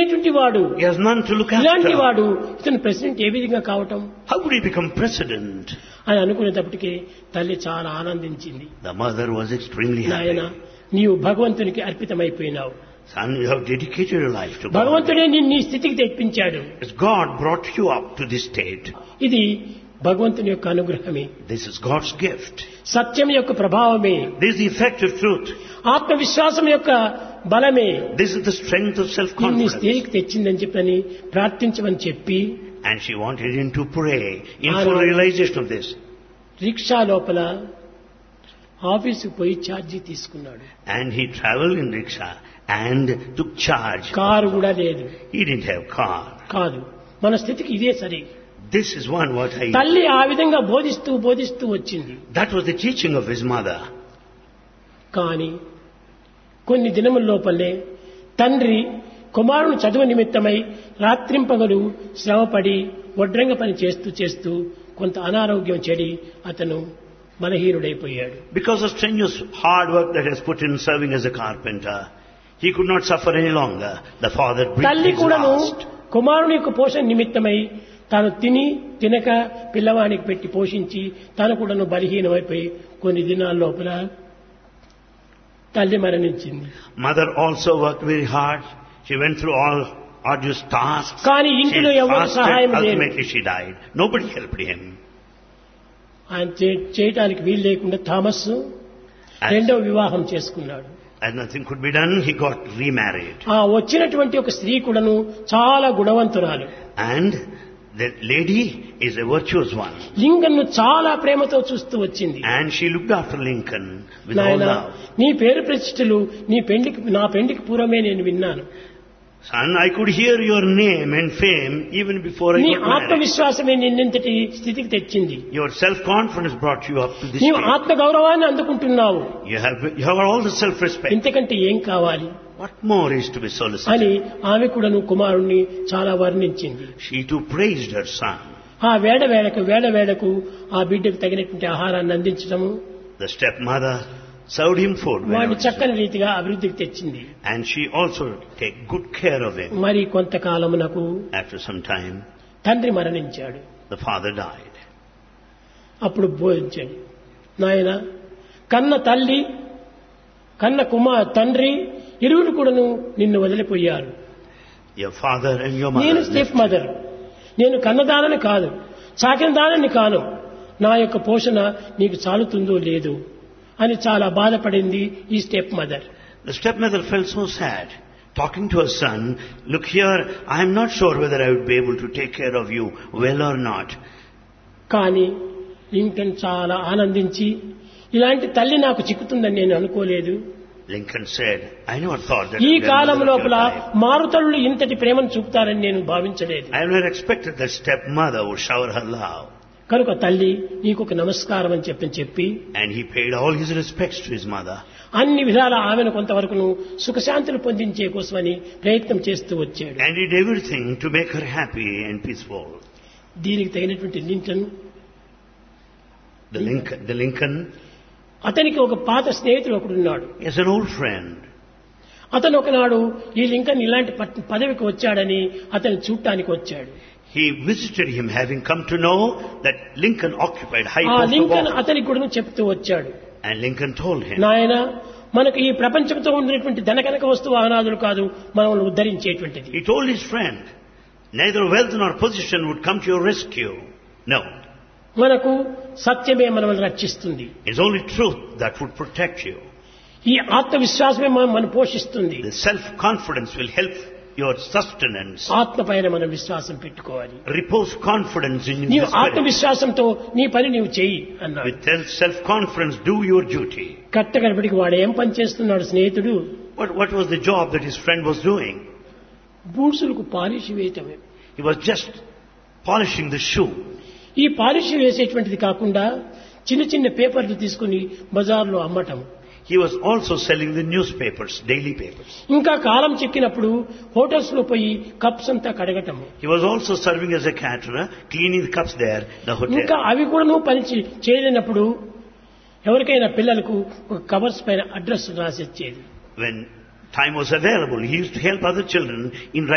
లేనటువంటి వాడు He has none to look ఇలాంటి after. వాడు ఇతను ప్రెసిడెంట్ ఏ విధంగా కావటం How could he become president? అని అనుకునేటప్పటికి తల్లి చాలా ఆనందించింది The mother was extremely నాయన happy. నీవు భగవంతునికి అర్పితమైపోయినావు Son, you have dedicated your life to God. భగవంతుడే నిన్ను ఈ స్థితికి తెప్పించాడు As God brought you up to this state. ఇది భగవంతుని యొక్క అనుగ్రహమే This is God's gift. సత్యం యొక్క ప్రభావమే This is the effect of truth. ఆత్మవిశ్వాసం యొక్క బలమే This is the strength of నిన్ను ఈ self-confidence. స్థితికి తెచ్చిందని చెప్పని ప్రార్థించమని చెప్పి And she wanted him to pray in I full know. realization of this. Rickshaw లోపల ఆఫీసుకు పోయి ఛార్జీ తీసుకున్నాడు And he traveled in rickshaw and took charge. Car కూడా లేదు He didn't have car. కాదు మన స్థితికి ఇదే సరి This is one what I... తల్లి ఆ విధంగా బోధిస్తూ బోధిస్తూ వచ్చింది That was the teaching of his mother. కానీ కొన్ని దినముల లోపలే తండ్రి కుమారుని చదువు నిమిత్తమై రాత్రింపగలు శ్రమపడి వడ్రంగ పని చేస్తూ చేస్తూ కొంత అనారోగ్యం చెడి అతను బలహీనుడైపోయాడు Because of strenuous hard work that has put in serving as a carpenter, he could not suffer any longer. The father breathed తల్లి his కూడాను last. కుమారుని యొక్క పోషణ నిమిత్తమై తాను తిని తినక పిల్లవానికి పెట్టి పోషించి తాను కూడాను బలహీనమైపోయి కొన్ని దినాల లోపల తల్లి మరణించింది Mother also worked very hard. She went through all arduous tasks. కానీ She ఇంటిలో ఎవరు fasted. సహాయం లేదు Ultimately she died. Nobody helped him. ఆయన చే- చేయటానికి వీలు లేకుండా థామస్ రెండవ వివాహం చేసుకున్నాడు As nothing could be done, he got remarried. ఆ వచ్చినటువంటి ఒక స్త్రీ కూడాను చాలా గుణవంతురాలు And the lady is a virtuous one. లింగన్ను చాలా ప్రేమతో చూస్తూ వచ్చింది And she looked after Lincoln with all నాయన love. నీ పేరు ప్రతిష్టలు నీ పెండికి నా పెండికి పూర్వమే నేను విన్నాను Son, I could hear your name and fame even before I నీ got married. ఆత్మవిశ్వాసమే నిన్నింతటి స్థితికి తెచ్చింది Your self-confidence brought you up to this నీవు stage. ఆత్మ గౌరవాన్ని అందుకుంటున్నావు You have, you have all the self-respect. ఇంతకంటే ఏం కావాలి What more is to be solicited? అని ఆమె కూడాను కుమారుణ్ణి చాలా వర్ణించింది She too praised her son. ఆ వేడ వేళకు వేడ వేళకు ఆ బిడ్డకు తగినటువంటి ఆహారాన్ని అందించడము The stepmother served him food whenever వాడిని she- చక్కని రీతిగా అభివృద్ధికి తెచ్చింది and she also take good care of him. మరి కొంతకాలమునకు After some time, తండ్రి మరణించాడు the father died. అప్పుడు బోధించాడు నాయన కన్న తల్లి కన్న కుమార్ తండ్రి ఇరువురు కూడాను నిన్ను వదిలిపోయారు Your father and your నేను mother. స్టెప్ మదర్ నేను కన్నదానని కాదు సాకిన దానని కాను నా యొక్క పోషణ నీకు చాలుతుందో లేదు అని చాలా బాధపడింది ఈ step mother The stepmother felt so sad. Talking to her son, look here, I am not sure whether I would be able to take care of you well or not. కానీ లింకన్ చాలా ఆనందించి ఇలాంటి తల్లి నాకు చిక్కుతుందని నేను అనుకోలేదు Lincoln said, I never thought that ఈ a column grandmother of your లోపల type- మారుతల్లు ఇంతటి ప్రేమను చూపుతారని నేను భావించలేదు I never expected that stepmother would shower her love. కనుక తల్లి నీకు ఒక నమస్కారం అని చెప్పని చెప్పి And he paid all his respects to his mother. అన్ని విధాల ఆమెను కొంతవరకును సుఖశాంతులు పొందించే కోసమని ప్రయత్నం చేస్తూ వచ్చాడు And did everything to make her happy and peaceful. దీనికి తగినటువంటి Lincoln The Lincoln, the Lincoln అతనికి ఒక పాత స్నేహితుడు ఒకడున్నాడు is an old friend. అతను ఒకనాడు ఈ లింకన్ ఇలాంటి పట్- పదవికి వచ్చాడని అతను చూడటానికి వచ్చాడు He visited him having come to know that Lincoln occupied high ఆ post of లింకన్ office. అతనికి కూడా చెప్తూ వచ్చాడు And Lincoln told him, నాయన మనకు ఈ ప్రపంచంతో ఉన్నటువంటి ధనకనక వస్తు వాహనాదులు కాదు మనల్ని ఉద్ధరించేటువంటిది he told his friend, neither wealth nor position would come to your rescue. No, మనకు సత్యమే మనల్ని రక్షిస్తుంది it's only truth that would protect you. ఈ ఆత్మవిశ్వాసమే మనం మనం పోషిస్తుంది The self-confidence will help your sustenance. ఆత్మ పైన మనం విశ్వాసం పెట్టుకోవాలి Repose confidence in the నీవు spirit. ఆత్మవిశ్వాసంతో నీ పని నీవు చెయ్యి అన్నాడు With self-confidence, do your duty. కట్టగడపడికి వాడు ఏం పని చేస్తున్నాడు స్నేహితుడు What, what was the job that his friend was doing? బూట్సులకు పాలిష్ వేయటమే He was just polishing the shoe. ఈ పాలిష్ వేసేటువంటిది కాకుండా చిన్న చిన్న పేపర్లు తీసుకుని బజార్లో అమ్మటం He was also selling the newspapers, daily papers. ఇంకా కాలం చెక్కినప్పుడు హోటల్స్ లో పోయి కప్స్ అంతా కడగటం He was also serving as a caterer, cleaning the cups there, the ఇంకా hotel. అవి కూడా పని చే- చేయలేనప్పుడు ఎవరికైనా పిల్లలకు ఒక కవర్స్ పైన అడ్రస్ రాసి ఇచ్చేది When time was available, he used to help other children in